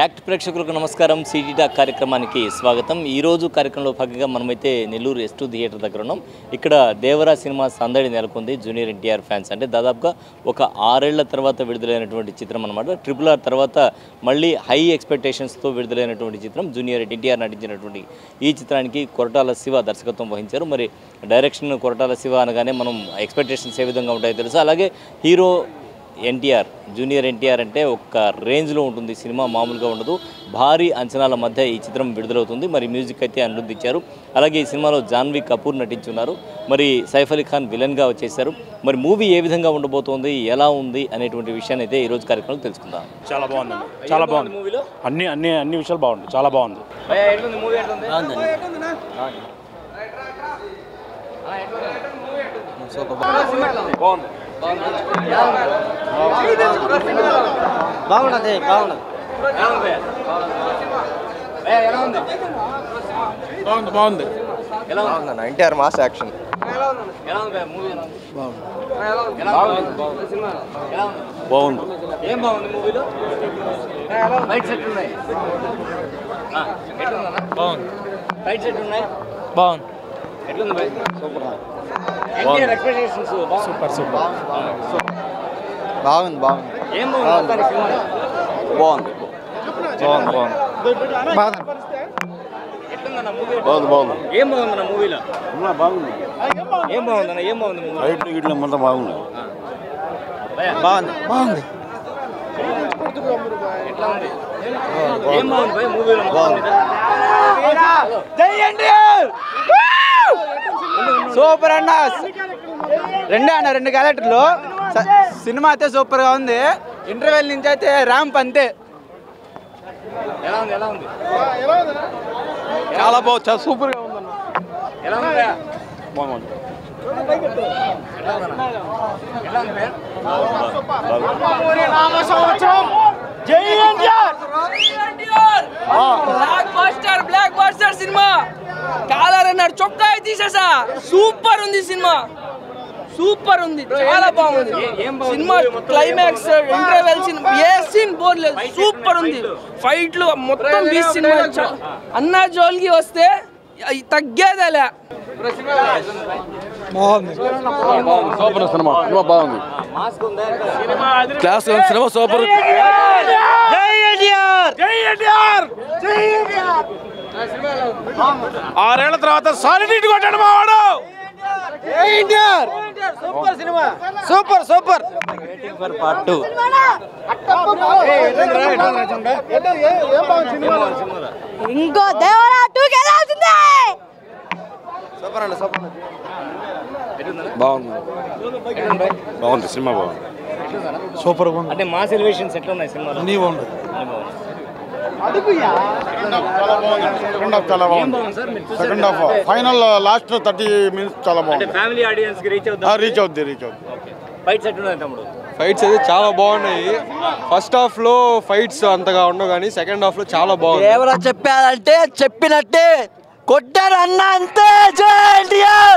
Act ప్రేక్షకులకు నమస్కారం city talk కార్యక్రమానికి స్వాగతం ఈ రోజు కార్యక్రమంలో భాగంగా మనమైతే నెల్లూరు ఎస్ టూ థియేటర్ దగ్గర ఉన్నాం ఇక్కడ దేవరా సినిమా సందడి నెలకొంది జూనియర్ ఎన్టీఆర్ ఫ్యాన్స్ అంటే దాదాపుగా ఒక ఆరేళ్ల తర్వాత విడుదలైనటువంటి చిత్రం అనమాట ట్రిపుల్ ఆర్ తర్వాత మళ్ళీ హై ఎక్స్పెక్టేషన్స్తో విడుదలైనటువంటి చిత్రం జూనియర్ ఎన్టీఆర్ నటించినటువంటి ఈ చిత్రానికి కొరటాల శివ దర్శకత్వం వహించారు మరి డైరెక్షన్ కొరటాల శివ అనగానే మనం ఎక్స్పెక్టేషన్స్ ఏ విధంగా ఉంటాయో తెలుసు అలాగే హీరో ఎన్టీఆర్ జూనియర్ ఎన్టీఆర్ అంటే ఒక రేంజ్లో ఉంటుంది సినిమా మామూలుగా ఉండదు భారీ అంచనాల మధ్య ఈ చిత్రం విడుదలవుతుంది మరి మ్యూజిక్ అయితే అనిరుద్ధ్ ఇచ్చారు అలాగే ఈ సినిమాలో జాన్వీ కపూర్ నటించున్నారు మరి సైఫ్ అలీ ఖాన్ విలన్గా వచ్చేసారు మరి మూవీ ఏ విధంగా ఉండబోతోంది ఎలా ఉంది అనేటువంటి విషయాన్ని అయితే ఈరోజు కార్యక్రమంలో తెలుసుకుందాం చాలా బాగుందండి చాలా బాగుంది మూవీలో అన్ని అన్ని అన్ని విషయాలు బాగుంది చాలా బాగుంది మూవీ ఎట్లుంది బాగున్నది బాగున్నది బాగుంది బాగుంది బాగుందన్న ఎన్టీఆర్ మాస్ యాక్షన్ బాగుంది ఏం బాగుంది మూవీలో ఫైట్ సెట్ ఉన్నాయి ఆ, ఎట్లుందన్నా బాగుంది ఫైట్ సెట్ ఉన్నాయి బాగుంది ఎట్లుంది బై super NTR expectations super super బాగుంది బాగుంది ఏం బాగుంది మొత్తానికి సినిమా బాగుంది బాగుంది బాగుంది ఎట్లుందన్న మూవీ బాగుంది బాగుంది ఏం బాగుందన్న మూవీలో బాగుంది ఏం బాగుందన్న ఏం బాగుంది మూవీ ఫైట్లు గిట్లు మొత్తం బాగున్నాయి బాగుంది బాగుంది ఎట్లా ఉంది ఏం బాగుంది బై మూవీలో మొత్తం మీద? సూపర్ అన్న రెండే అన్న రెండు క్యారెక్టర్లు స- సినిమా అయితే సూపర్ గా ఉంది ఇంటర్వెల్ నుంచి అయితే ర్యాంప్ అంతే ఎలా ఉంది ఎలా ఉంది చాలా బాగుంది చాలా సూపర్ గా ఉంది ఎలా ఉంది బై? బాగుంది ఎలా ఉంది బై? Blockbuster blockbuster cinema collar అన్నాడు చొక్కా తీసేసా సూపర్ ఉంది సినిమా సూపర్ ఉంది చాలా బాగుంది ఏం బాగుంది సినిమా movie మొత్తం క్లైమాక్స్ ఇంటర్వెల్ సినిమా ఏ సీన్ బోర్లేదు సూపర్ ఉంది ఫైట్లు మొత్తం బీ సినిమా చ- అన్నా జోల్కి వస్తే అయి తగ్గేదేలే సూపర్ సినిమా సినిమా బాగుంది మాస్క్ ఉందా క్లాస్ సినిమా సూపర్ ఆరేళ్ల తర్వాత సాలిడ్ కొట్టాడు మా వాడు సూపర్ సినిమా సూపర్ సూపర్ ఇంకో దేవరా టూకి వెళ్ళాల్సిందే సూపర్ అండి సూపర్ బాగుంది బాగుంది సినిమా బాగుంది సూపర్ ఉంది అంటే మాస్ ఎలివేషన్స్ ఎట్లా ఉన్నాయి సినిమాలో అన్నీ బాగుంది సెకండ్ హాఫ్ చాలా బాగుంది సార్ మీరు second half final last thirty minutes చాలా అంటే బాగుంది ఫ్యామిలీ ఆడియన్స్ కి రీచ్ అవుతుంది రీచ్ అవుద్ది రీచ్ అవుద్ది ఫైట్ సెట్ ఉన్నది తమ్ముడు ఫైట్స్ అయితే చాలా బాగున్నాయి ఫస్ట్ హాఫ్ లో ఫైట్స్ అంతగా ఉండవు కానీ సెకండ్ హాఫ్ లో చాలా బాగుంది ఎవరో చెప్పారంటే చెప్పినట్టే కొట్టారు అన్న అంతే జై ఎన్టీఆర్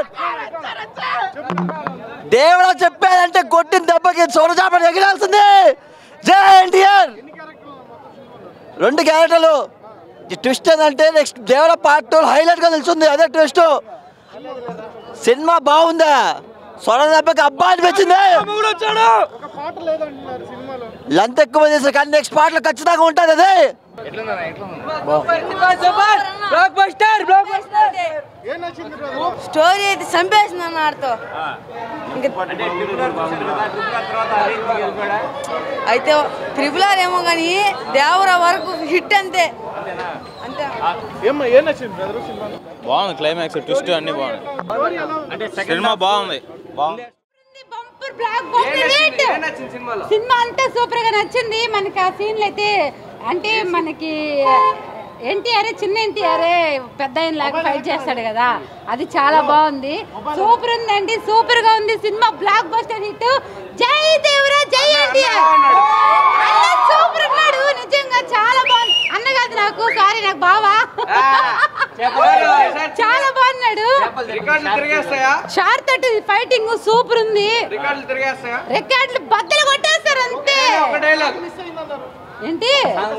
దేవుడు చెప్పాడంటే కొట్టిన దెబ్బకి సోనచాప ఎగిరాల్సిందే జై ఎన్టీఆర్ రెండు క్యారెక్టర్లు ట్విస్ట్ ఏంటంటే నెక్స్ట్ దేవుడ పార్ట్ టూ హైలైట్ గా నిలుస్తుంది అదే ట్విస్ట్ సినిమా బాగుందా సొర దెబ్బకి అబ్బా అనిపించింది లెంత్ ఎక్కువ చేసిన కానీ నెక్స్ట్ పాటలు ఖచ్చితంగా ఉంటుంది అదే బ్లాక్ బాస్టర్ బ్లాక్ స్టోరీ అయితే చంపేసింది అన్న ఆడితో అయితే త్రిపుల్ ఆర్ ఏమో కానీ దేవర వరకు హిట్ అంతే అంతే బాగుంది క్లైమాక్స్ ట్విస్ట్ అన్ని బాగుంది సినిమా బాగుంది bumper blockbuster hit cinema అంతా సూపర్ గా నచ్చింది మనకి ఆ సీన్లు అయితే అంటే మనకి ఎన్టీఆర్ చిన్న ఎన్టీఆర్ పెద్ద ఆయన లాగా ఫైట్ చేస్తాడు కదా అది చాలా బాగుంది సూపర్ ఉందండి సూపర్ గా ఉంది సినిమా బ్లాక్ బస్టర్ హిట్ జై దేవరా జై ఎన్టీఆర్ అన్న సూపర్ ఉన్నాడు నిజంగా చాలా బాగుంది అన్న కాదు నాకు సారీ నాకు బావా చాలా బాగున్నాడు రికార్డులు తిరిగేస్తాయా షార్ట్ తోటి ఫైటింగ్ సూపర్ ఉంది రికార్డులు తిరిగేస్తాయా రికార్డులు బద్దలు కొట్టేస్తారు అంతే ఒక డైలాగ్ ఏంటి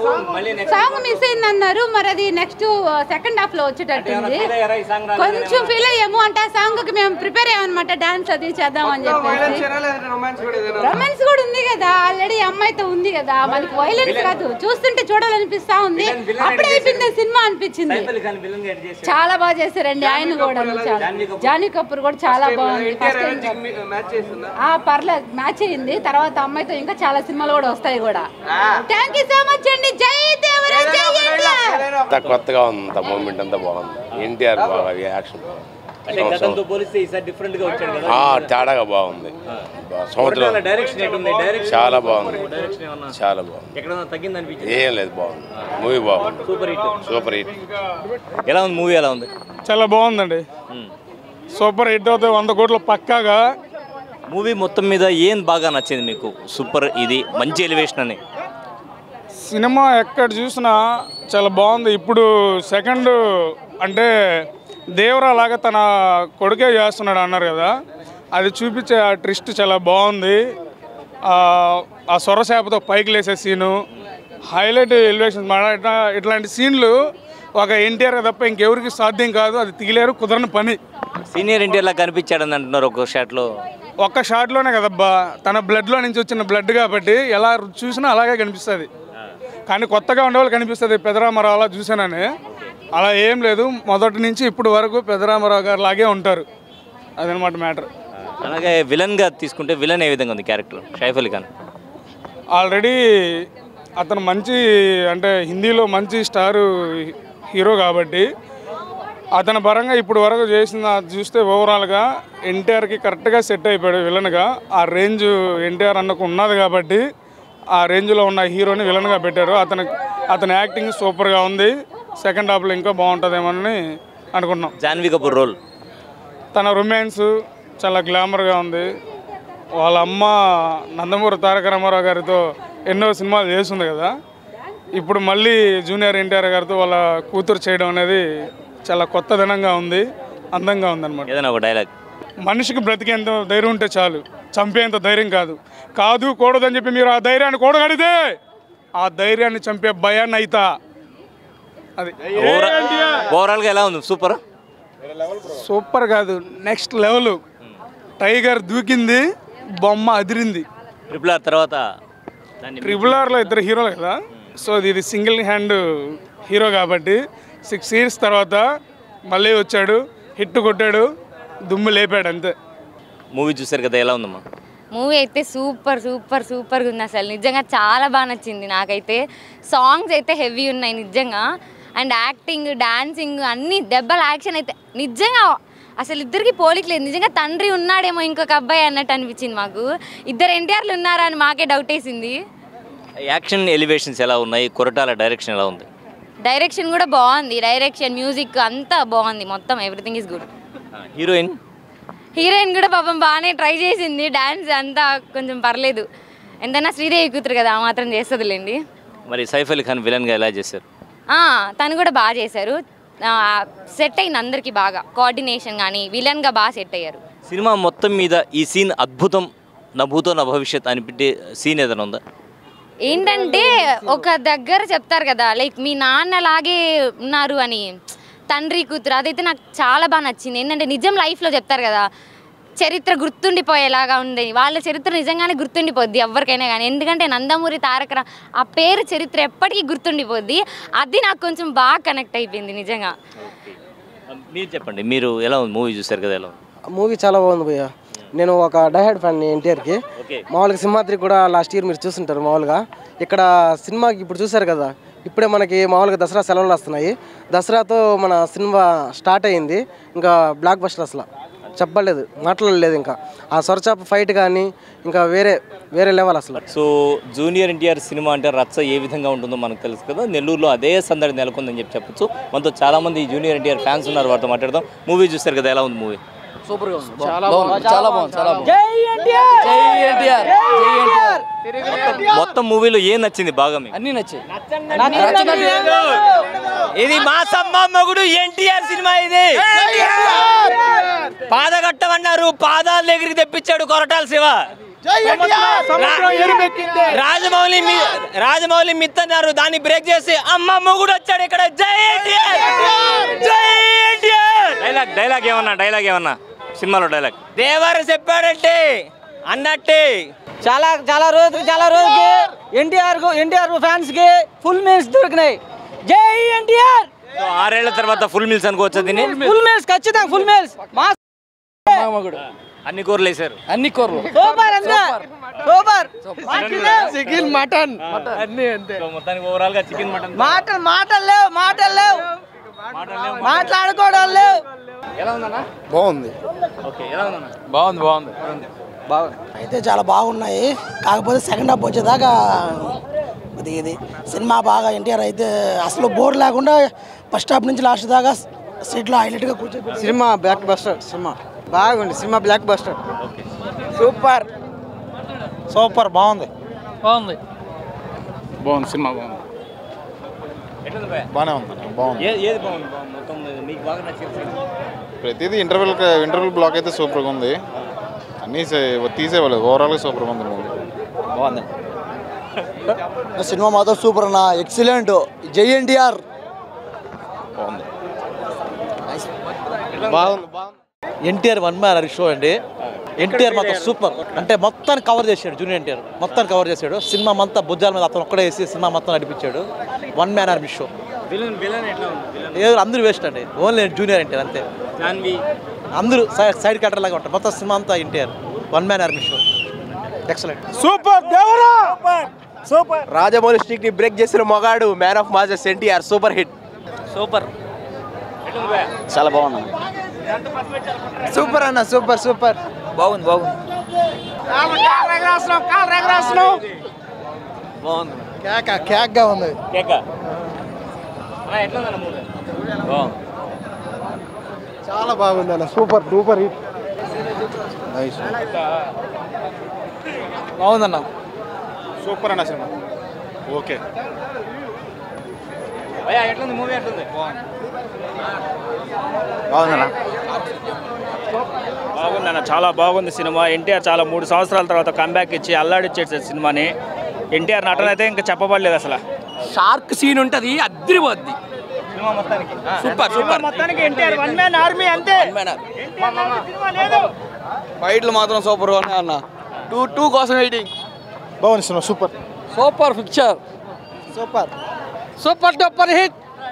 సాంగ్ మిస్ అయింది అన్నారు మరి అది నెక్స్ట్ సెకండ్ హాఫ్ లో వచ్చేటట్టుంది కొంచెం ఫీల్ అయ్యాము అంటే ఆ సాంగ్ కి మేము ప్రిపేర్ అయ్యామన్నమాట డాన్స్ అది చేద్దామని చెప్పేసి రొమాన్స్ కూడా ఉంది కదా ఆల్రెడీ అమ్మాయితో ఉంది కదా మనకి వైలెన్స్ కాదు చూస్తుంటే చూడాలనిపిస్తా ఉంది అప్పుడే అయిపోయింది సినిమా అనిపించింది చాలా బాగా చేశారండి ఆయన కూడా చాలా జానీ కపూర్ కూడా చాలా బాగుంది ఫస్ట్ టైం ఆ పర్లేదు మ్యాచ్ అయింది తర్వాత అమ్మాయితో ఇంకా చాలా సినిమాలు కూడా వస్తాయి కూడా థ్యాంక్ యూ సో మచ్ అండి జై దేవరా జై ఎన్టీఆర్ అంత కొత్తగా ఉంది అంత మూమెంట్ అంతా బాగుంది ఎన్టీఆర్ బాగా యాక్షన్ అంటే గతంతో పోలిస్తే ఈసారి డిఫరెంట్ గా వచ్చాడు కదా ఆ, తేడాగా బాగుంది సంవత్సరం డైరెక్షన్ ఎట్టుంది డైరెక్షన్ చాలా బాగుంది డైరెక్షన్ ఏమన్నా చాలా బాగుంది ఎక్కడన్నా తగ్గింది అనిపించింది ఏం లేదు బాగుంది మూవీ బాగుంది సూపర్ హిట్ సూపర్ హిట్ ఎలా ఉంది మూవీ ఎలా ఉంది చాలా బాగుందండి సూపర్ హిట్ అవుతాయి వంద కోట్లు పక్కాగా మూవీ మొత్తం మీద ఏం బాగా నచ్చింది మీకు సూపర్ ఇది మంచి ఎలివేషన్ అని సినిమా ఎక్కడ చూసినా చాలా బాగుంది ఇప్పుడు సెకండ్ అంటే దేవరా లాగా తన కొడుకే చేస్తున్నాడు అన్నారు కదా అది చూపించే ఆ ట్విస్ట్ చాలా బాగుంది ఆ, ఆ సొరసేపతో పైకి లేసే సీను హైలైట్ ఎలివేషన్ మన ఇట్లా ఇట్లాంటి సీన్లు ఒక ఎన్టీఆర్ తప్ప ఇంకెవరికి సాధ్యం కాదు అది తీయలేరు కుదరని పని సీనియర్ ఎన్టీఆర్ లా కనిపించాడని అంటున్నారు ఒక షాట్ లో ఒక్క షాట్లోనే కదబ్బా తన బ్లడ్లో నుంచి వచ్చిన బ్లడ్ కాబట్టి ఎలా చూసినా అలాగే కనిపిస్తుంది కానీ కొత్తగా ఉండేవాళ్ళు కనిపిస్తుంది పెదరామారావు అలా చూసానని అలా ఏం లేదు మొదటి నుంచి ఇప్పుడు వరకు పెదరామారావు గారు లాగే ఉంటారు అదనమాట మ్యాటర్ అలాగే విలన్ గా తీసుకుంటే విలన్ ఏ విధంగా ఉంది క్యారెక్టర్ షైఫ్ అలీ ఖాన్ ఆల్రెడీ అతను మంచి అంటే హిందీలో మంచి స్టారు హీరో కాబట్టి అతని పరంగా ఇప్పుడు వరకు చేసిన చూస్తే ఓవరాల్గా ఎన్టీఆర్కి కరెక్ట్గా సెట్ అయిపోయాడు విలన్గా ఆ రేంజ్ ఎన్టీఆర్ అన్నకు ఉన్నది కాబట్టి ఆ రేంజ్లో ఉన్న హీరోని విలన్గా పెట్టారు అతని అతని యాక్టింగ్ సూపర్గా ఉంది సెకండ్ హాఫ్లో ఇంకా బాగుంటుందేమోనని అనుకుంటున్నాం జాన్వీ కపూర్ రోల్ తన రొమాన్స్ చాలా గ్లామర్గా ఉంది వాళ్ళ అమ్మ నందమూరి తారక రామారావు గారితో ఎన్నో సినిమాలు చేస్తుంది కదా ఇప్పుడు మళ్ళీ జూనియర్ ఎన్టీఆర్ గారితో వాళ్ళ కూతురు చేయడం అనేది చాలా కొత్తదనంగా ఉంది అందంగా ఉందన్నమాట ఏదైనా ఒక డైలాగ్ మనిషికి బ్రతికేంత ధైర్యం ఉంటే చాలు చంపేంత ధైర్యం కాదు కాదు కూడదని చెప్పి మీరు ఆ ధైర్యాన్ని కూడగడితే ఆ ధైర్యాన్ని చంపే భయాన్ని అయితా అది ఓవరాల్ గా ఎలా ఉంది సూపర్ సూపర్ కాదు నెక్స్ట్ లెవెల్ టైగర్ దూకింది బొమ్మ అదిరింది ట్రిపుల్ ఆర్ తర్వాత దాన్ని ట్రిపుల్ ఆర్లో ఇద్దరు హీరోలు కదా సో ఇది సింగిల్ హ్యాండ్ హీరో కాబట్టి సిక్స్ ఇయర్స్ తర్వాత మళ్ళీ వచ్చాడు హిట్ కొట్టాడు దుమ్ము లేపాడు అంతే మూవీ చూసారు కదా ఎలా ఉందమ్మా మూవీ అయితే సూపర్ సూపర్ సూపర్గా ఉంది అసలు నిజంగా చాలా బాగా నచ్చింది నాకైతే సాంగ్స్ అయితే హెవీ ఉన్నాయి నిజంగా అండ్ యాక్టింగ్ డాన్సింగ్ అన్ని దెబ్బల యాక్షన్ అయితే నిజంగా అసలు ఇద్దరికి పోలిక లేదు నిజంగా తండ్రి ఉన్నాడేమో ఇంకొక అబ్బాయి అన్నట్టు అనిపించింది మాకు ఇద్దరు ఎన్టీఆర్లు ఉన్నారా అని మాకే డౌట్ వేసింది యాక్షన్ ఎలివేషన్స్ ఎలా ఉన్నాయి కొరటాల డైరెక్షన్ ఎలా ఉంది డైరెక్షన్ కూడా బాగుంది డైరెక్షన్ మ్యూజిక్ అంతా బాగుంది మొత్తం everything is good heroine heroine కూడా పాపం బాగానే ట్రై చేసింది డాన్స్ అంతా కొంచెం పర్లేదు ఎంతైనా శ్రీదేవి కూతురు కదా ఆ మాత్రం చేస్తుందిలేండి మరి సైఫ్ అలీ ఖాన్ విలన్ గా ఎలా చేశారు ఆ, తను కూడా బాగా చేశారు సెట్ అయింది అందరికీ బాగా కోఆర్డినేషన్ కానీ విలన్గా బాగా సెట్ అయ్యారు సినిమా మొత్తం మీద ఈ సీన్ అద్భుతం నా భూతో నా భవిష్యత్ అనిపించే సీన్ ఏదైనా ఉందా ఏంటంటే ఒక దగ్గర చెప్తారు కదా లైక్ మీ నాన్నలాగే ఉన్నారు అని తండ్రి కూతురు అదైతే నాకు చాలా బాగా నచ్చింది ఏంటంటే నిజం లైఫ్లో చెప్తారు కదా చరిత్ర గుర్తుండిపోయేలాగా ఉంది వాళ్ళ చరిత్ర నిజంగానే గుర్తుండిపోద్ది ఎవరికైనా కానీ ఎందుకంటే నందమూరి తారక రా- ఆ పేరు చరిత్ర ఎప్పటికీ గుర్తుండిపోద్ది అది నాకు కొంచెం బాగా కనెక్ట్ అయిపోయింది నిజంగా మీరు చెప్పండి మీరు ఎలా ఉంది మూవీ చూసారు కదా ఎలా ఉంది మూవీ చాలా బాగుంది భయ్య నేను ఒక డైహెడ్ ఫ్యాన్ ఎన్టీఆర్కి ఓకే మామూలుగా సింహాద్రి కూడా లాస్ట్ ఇయర్ మీరు చూస్తుంటారు మామూలుగా ఇక్కడ సినిమాకి ఇప్పుడు చూశారు కదా ఇప్పుడే మనకి మామూలుగా దసరా సెలవులు వస్తున్నాయి దసరాతో మన సినిమా స్టార్ట్ అయింది ఇంకా బ్లాక్ బస్టర్ అసలు చెప్పలేదు మాట్లాడలేదు ఇంకా ఆ సొరచాప ఫైట్ కానీ ఇంకా వేరే వేరే లెవెల్ అసలు సో జూనియర్ ఎన్టీఆర్ సినిమా అంటే రచ్చ ఏ విధంగా ఉంటుందో మనకు తెలుసు కదా నెల్లూరులో అదే సందడి నెలకొందని చెప్పి చెప్పొచ్చు మనతో చాలా మంది జూనియర్ ఎన్టీఆర్ ఫ్యాన్స్ ఉన్నారు వారితో మాట్లాడదాం మూవీ చూస్తారు కదా ఎలా ఉంది మూవీ సూపర్గా ఉంది చాలా బాగుంది చాలా బాగుంది చాలా బాగుంది జై ఎన్టీఆర్ జై ఎన్టీఆర్ మొత్తం మూవీలో ఏం నచ్చింది బాగా మీకు అన్నీ నచ్చాయి ఇది మా సమ్మ మగుడు ఎన్టీఆర్ సినిమా ఇది పాదగట్టమన్నారు పాదాల దగ్గరికి తెప్పించాడు కొరటాల శివ రాజమౌళి మీ- రాజమౌళి మిత్ అన్నారు దాన్ని బ్రేక్ చేసి అమ్మ మొగుడు వచ్చాడు ఇక్కడ జై ఎన్టీఆర్ జై ఎన్టీఆర్ డైలాగ్ డైలాగ్ ఏమన్నా డైలాగ్ ఏమన్నా సినిమాలో డైలాగ్ దేవర చెప్పాడంటే అన్నట్టే చాలా చాలా రోజుకి చాలా రోజుకి ఎన్టీఆర్ ఎన్టీఆర్ ఫ్యాన్స్ కి ఫుల్ మీల్స్ దొరికినాయి జై ఎన్టీఆర్ సో ఆరేళ్ల తర్వాత ఫుల్ మిల్స్ అనుకోవచ్చు దీన్ని ఫుల్ మీల్స్ ఖచ్చితంగా ఫుల్ మీల్స్ మా అన్ని కూరలు వేశారు అన్ని కూరలు సూపర్ అంతా సూపర్ చికెన్ మటన్ అన్ని అంతే సో మొత్తానికి ఓవరాల్ గా చికెన్ మటన్ మాటలు మాటలు లేవు మాటలు లేవు మాట్లాడుకోవడం లేవు ఎలా ఉందన్నా బాగుంది ఓకే ఎలా ఉందన్నా బాగుంది బాగుంది అయితే చాలా బాగున్నాయి కాకపోతే సెకండ్ హాఫ్ వచ్చేదాకా ఇది ఇది సినిమా బాగా ఎన్టీఆర్ అయితే అసలు బోర్ లేకుండా ఫస్ట్ హాఫ్ నుంచి లాస్ట్ దాకా సీట్లో హైలైట్గా కూర్చొని సినిమా బ్లాక్ బస్టర్ సినిమా బాగుంది cinema blockbuster super super బాగుంది బాగుంది బాగుంది సినిమా బాగుంది ఎట్లుంది భయ్యా? బాగానే ఉంది బాగుంది ఏ- ఏది బాగుంది బాగుంది మొత్తం మీకు బాగా నచ్చిన సినిమా ప్రతిదీ ఇంటర్వెల్ ఇంటర్వెల్ బ్లాక్ అయితే సూపర్గా ఉంది అన్నీ తీసేవాళ్ళు ఓవరాల్గా సూపర్గా ఉంది మూవీ బాగుంది సినిమా మాత్రం సూపర్ అన్న ఎక్సలెంట్ జై ఎన్టీఆర్ బాగుంది బాగుంది ఎన్టీఆర్ వన్ మ్యాన్ షో అండి ఎన్టీఆర్ మాత్రం సూపర్ అంటే మొత్తాన్ని కవర్ చేశాడు జూనియర్ ఎన్టీఆర్ మొత్తాన్ని కవర్ చేశాడు సినిమా మొత్తం భుజాల మీద అతను ఒక్కడే వేసి సినిమా మొత్తం నడిపించాడు one man army show villain villain ఎట్లా ఉంది విలన్ ఏదో అందరూ వేస్ట్ అండి ఓన్లీ జూనియర్ ఎన్టీఆర్ అంతే జాన్వి అందరూ సైడ్ సైడ్ క్యారెక్టర్ లాగా ఉంటారు మొత్తం సినిమా అంతా NTR one man army show excellent super Devara Rajamouli stick ని బ్రేక్ చేసిన మొగాడు man of masses NTR super hit super ఎట్లుంది భయ్యా? చాలా బాగుంది సూపర్ అన్న సూపర్ సూపర్ బాగుంది బాగుంది బాగుంది కేక కేక్గా ఉంది కేక అన్న, ఎట్లుందన్న మూవీ బాగుంది చాలా బాగుంది అన్న సూపర్ సూపర్ హిట్ బాగుందన్న సూపర్ అన్న సినిమా ఓకే భయ్యా ఎట్లుంది మూవీ ఎట్లుంది బాగుందన్న బాగుందన్న చాలా బాగుంది సినిమా ఎన్టీఆర్ చాలా మూడు సంవత్సరాల తర్వాత కంబ్యాక్ ఇచ్చి అల్లాడిచ్చేసాడు సినిమాని ఎన్టీఆర్ నటన అయితే ఇంకా చెప్పబడలేదు అసలు షార్క్ సీన్ ఉంటది అద్దరిపోద్ది సినిమా మొత్తానికి సూపర్ సూపర్ మొత్తానికి ఎన్టీఆర్ వన్ మ్యాన్ ఆర్మీ అంతే ఫైట్లు మాత్రం సూపర్ ఉన్నాయి అన్న టూ టూ కోసం వెయిటింగ్ బాగుంది cinema super super picture super super duper hit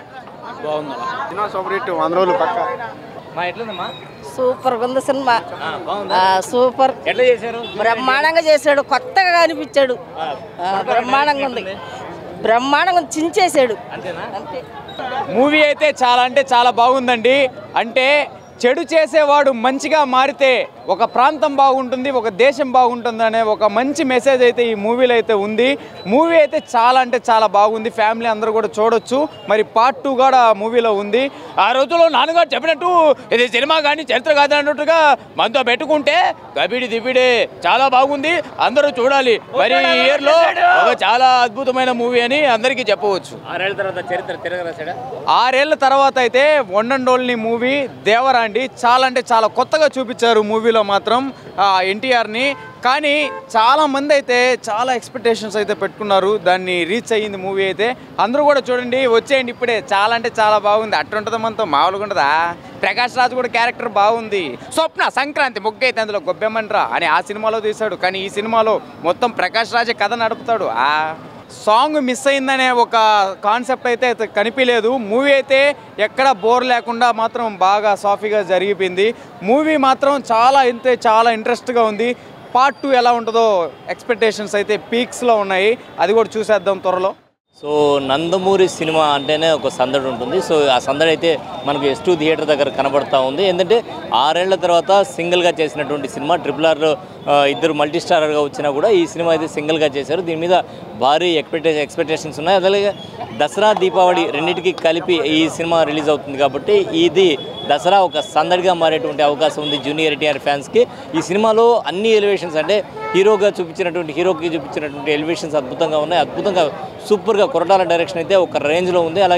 cinema super hit వంద రోజులు పక్క మా ఎట్లుందమ్మా సూపర్ ఉంది సినిమా ఆ, బాగుందా ఆ, సూపర్ ఎట్లా చేశారు బ్రహ్మాండంగా చేశాడు కొత్తగా కనిపించాడు ఆ, బ్రహ్మాండంగా ఉంది బ్రహ్మాండంగా చించేశాడు అంతేనా అంతే మూవీ అయితే చాలా అంటే చాలా బాగుందండి అంటే చెడు చేసేవాడు మంచిగా మారితే ఒక ప్రాంతం బాగుంటుంది ఒక దేశం బాగుంటుంది అనే ఒక మంచి మెసేజ్ అయితే ఈ మూవీలో అయితే ఉంది మూవీ అయితే చాలా అంటే చాలా బాగుంది ఫ్యామిలీ అందరూ కూడా చూడొచ్చు మరి పార్ట్ టూ కూడా మూవీలో ఉంది ఆ రోజుల్లో నాన్నగారు చెప్పినట్టు ఇది సినిమా కానీ చరిత్ర కాదు అన్నట్టుగా మనతో పెట్టుకుంటే గబిడి దిబిడే చాలా బాగుంది అందరూ చూడాలి మరి ఈ ఇయర్లో ఒక చాలా అద్భుతమైన మూవీ అని అందరికీ చెప్పవచ్చు ఆరేళ్ల తర్వాత చరిత్ర తిరగరాశాడా ఆరేళ్ల తర్వాత అయితే one and only movie Devara అండి చాలా అంటే చాలా కొత్తగా చూపించారు మూవీలో మాత్రం ఎన్టీఆర్ని కానీ చాలా మంది అయితే చాలా ఎక్స్పెక్టేషన్స్ అయితే పెట్టుకున్నారు దాన్ని రీచ్ అయ్యింది మూవీ అయితే అందరూ కూడా చూడండి వచ్చేయండి ఇప్పుడే చాలా అంటే చాలా బాగుంది అట్టుంటుంది మనతో మామూలుగా ఉంటుందా ప్రకాష్ రాజ్ కూడా క్యారెక్టర్ బాగుంది స్వప్న సంక్రాంతి ముగ్గు అయితే అందులో గొబ్బెమ్మంట్రా అని ఆ సినిమాలో తీశాడు కానీ ఈ సినిమాలో మొత్తం ప్రకాష్ రాజే కథ నడుపుతాడు ఆ సాంగ్ మిస్ అయిందనే ఒక కాన్సెప్ట్ అయితే అయితే కనిపించలేదు మూవీ అయితే ఎక్కడ బోర్ లేకుండా మాత్రం బాగా సాఫీగా జరిగిపోయింది మూవీ మాత్రం చాలా అయితే చాలా ఇంట్రెస్ట్గా ఉంది పార్ట్ టూ ఎలా ఉంటుందో ఎక్స్పెక్టేషన్స్ అయితే పీక్స్లో ఉన్నాయి అది కూడా చూసేద్దాం త్వరలో సో నందమూరి సినిమా అంటేనే ఒక సందడి ఉంటుంది సో ఆ సందడి అయితే మనకు ఎస్ టూ థియేటర్ దగ్గర కనబడతా ఉంది ఏంటంటే ఆరేళ్ల తర్వాత సింగిల్గా చేసినటువంటి సినిమా ట్రిపుల్ ఆర్ ఇద్దరు మల్టీ స్టారర్గా వచ్చినా కూడా ఈ సినిమా అయితే సింగిల్గా చేశారు దీని మీద భారీ ఎక్స్పెక్టేషన్ ఎక్స్పెక్టేషన్స్ ఉన్నాయి అలాగే దసరా దీపావళి రెండింటికి కలిపి ఈ సినిమా రిలీజ్ అవుతుంది కాబట్టి ఇది దసరా ఒక సందడిగా మారేటువంటి అవకాశం ఉంది జూనియర్ ఎన్టీఆర్ ఫ్యాన్స్కి ఈ సినిమాలో అన్ని ఎలివేషన్స్ అంటే హీరోగా చూపించినటువంటి హీరోకి చూపించినటువంటి ఎలివేషన్స్ అద్భుతంగా ఉన్నాయి అద్భుతంగా సూపర్గా కొరటాల డైరెక్షన్ అయితే ఒక రేంజ్లో ఉంది అలాగే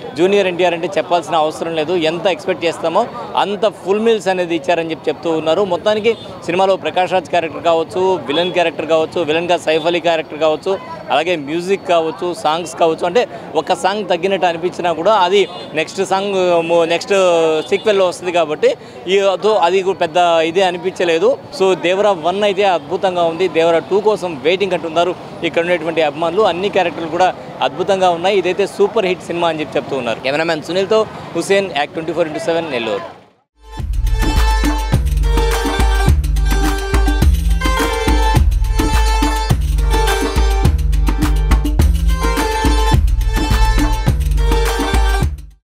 జూనియర్ ఎన్టీఆర్ అంటే చెప్పాల్సిన అవసరం లేదు ఎంత ఎక్స్పెక్ట్ చేస్తామో అంత ఫుల్ మీల్స్ అనేది ఇచ్చారని చెప్పి చెప్తూ ఉన్నారు మొత్తానికి సినిమాలో ప్రకాష్ రాజ్ క్యారెక్టర్ కావచ్చు విలన్ క్యారెక్టర్ కావచ్చు విలన్గా సైఫ్ అలీ క్యారెక్టర్ కావచ్చు అలాగే మ్యూజిక్ కావచ్చు సాంగ్స్ కావచ్చు అంటే ఒక సాంగ్ తగ్గినట్టు అనిపించినా కూడా అది నెక్స్ట్ సాంగ్ నెక్స్ట్ సీక్వెల్లో వస్తుంది కాబట్టి ఈ అదో అది కూడా పెద్ద ఇదే అనిపించలేదు సో దేవరా వన్ అయితే అద్భుతంగా ఉంది దేవరా టూ కోసం వెయిటింగ్ అంటున్నారు ఇక్కడ ఉన్నటువంటి అభిమానులు అన్ని క్యారెక్టర్లు కూడా అద్భుతంగా ఉన్నాయి ఇదైతే సూపర్ హిట్ సినిమా అని చెప్పి చెప్తూ ఉన్నారు కెమెరామ్యాన్ సునీల్తో Hussain act twenty four into seven Nellore